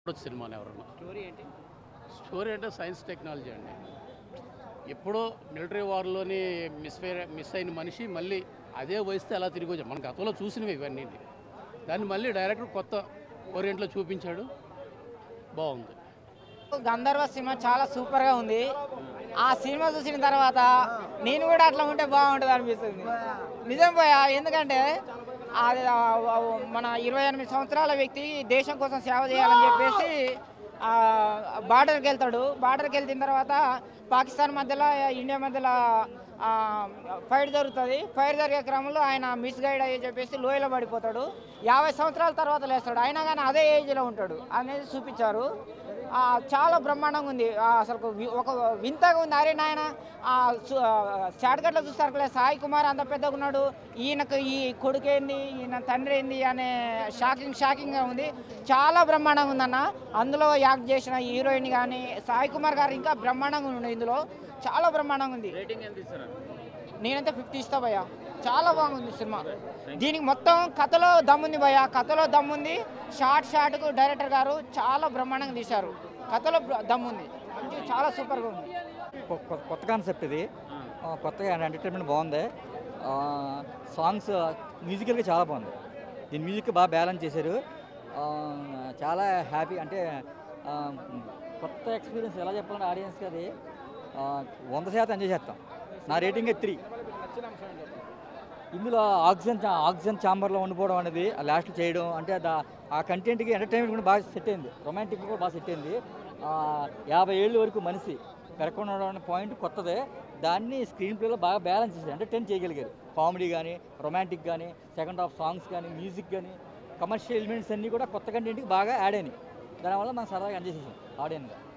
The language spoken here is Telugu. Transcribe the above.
చూడొచ్చు సినిమాని ఎవరన్నా స్టోరీ ఏంటి స్టోరీ అంటే సైన్స్ టెక్నాలజీ అండి ఎప్పుడో మిలిటరీ వార్లోని మిస్ మిస్ అయిన మనిషి మళ్ళీ అదే వయసుతో ఎలా తిరిగి వచ్చాం మన గతంలో చూసినవి ఇవన్నీ దాన్ని మళ్ళీ డైరెక్టర్ కొత్త ఓరియంట్లో చూపించాడు బాగుంది గంధర్వ సినిమా చాలా సూపర్గా ఉంది ఆ సినిమా చూసిన తర్వాత నేను కూడా అట్లా ఉంటే బాగుంటుంది అనిపిస్తుంది నిజం పోయా ఎందుకంటే అది ఆ, ఆ, మన ఇరవై ఎనిమిది సంవత్సరాల వ్యక్తి దేశం కోసం సేవ చేయాలని చెప్పేసి ఆ, బార్డర్కి వెళ్తాడు బార్డర్కి వెళ్తిన తర్వాత పాకిస్తాన్ మధ్యలో ఇండియా మధ్యలో ఆ, ఫైట్ జరుగుతుంది ఫైట్ జరిగే క్రమంలో ఆయన మిస్ గైడ్ అయ్యి చెప్పేసి లోయలో పడిపోతాడు యాభై సంవత్సరాల తర్వాత లేస్తాడు అయినా కానీ అదే ఏజ్లో ఉంటాడు అనేది చూపించారు ఆ, చాలా బ్రహ్మాండంగా ఉంది ఆ, అసలు వి- ఒక వింతగా ఉంది అరే నాయన షార్ట్కట్లో చూస్తారు సాయి కుమార్ అంత పెద్దగా ఉన్నాడు ఈయనకు ఈ కొడుకేంది ఈయన తండ్రి ఏంది అనే షాకింగ్ షాకింగ్గా ఉంది చాలా బ్రహ్మాండంగా ఉందన్న అందులో యాక్ట్ చేసిన హీరోయిన్ కానీ సాయి కుమార్ గారు ఇంకా బ్రహ్మాండంగా ఉంది ఇందులో చాలా బ్రహ్మాండంగా ఉంది రేటింగ్ ఎంత ఇస్తారు నేనైతే ఫిఫ్టీ ఇస్తా భయ్యా చాలా బాగుంది సినిమా దీనికి మొత్తం కథలో దమ్ముంది భయ్యా కథలో దమ్ముంది షార్ట్ షార్ట్కు డైరెక్టర్ గారు చాలా బ్రహ్మాండంగా తీశారు కథలో బ్ర- దమ్ముంది మంచి చాలా సూపర్గా ఉంది కొ- కొ- కొత్త కాన్సెప్ట్ ఇది ఆ, కొత్తగా ఎంటర్టైన్మెంట్ బాగుంది ఆ, సాంగ్స్ మ్యూజికల్గా చాలా బాగుంది దీని మ్యూజిక్ బాగా బ్యాలెన్స్ చేశారు ఆ, చాలా హ్యాపీ అంటే ఆ, కొత్త ఎక్స్పీరియన్స్ ఎలా చెప్పాలంటే ఆడియన్స్కి అది ఆ, వంద శాతం ఎంజాయ్ చేస్తాం నా రేటింగ్ త్రీ ఇందులో ఆక్సిజన్ చా- ఆక్సిజన్ ఛాంబర్లో ఉండిపోవడం అనేది లాస్ట్ చేయడం అంటే దా- ఆ కంటెంట్కి ఎంటర్టైన్మెంట్ కూడా బాగా సెట్ అయింది రొమాంటిక్ కూడా బాగా సెట్ అయింది ఆ, యాభై ఏళ్ళ వరకు మనిషి పెరగకుండా ఉండడం అనే పాయింట్ కొత్తదే దాన్ని స్క్రీన్ ప్లేలో బాగా బ్యాలెన్స్ చేశారు ఎంటర్టైన్ చేయగలిగారు కామెడీ కానీ రొమాంటిక్ కానీ సెకండ్ హాఫ్ సాంగ్స్ కానీ మ్యూజిక్ కానీ కమర్షియల్ ఎలిమెంట్స్ అన్నీ కూడా కొత్త కంటెంట్కి బాగా యాడ్ అయినాయి దానివల్ల మనం సరదాగా ఎంజాయ్ చేసాం ఆడియన్గా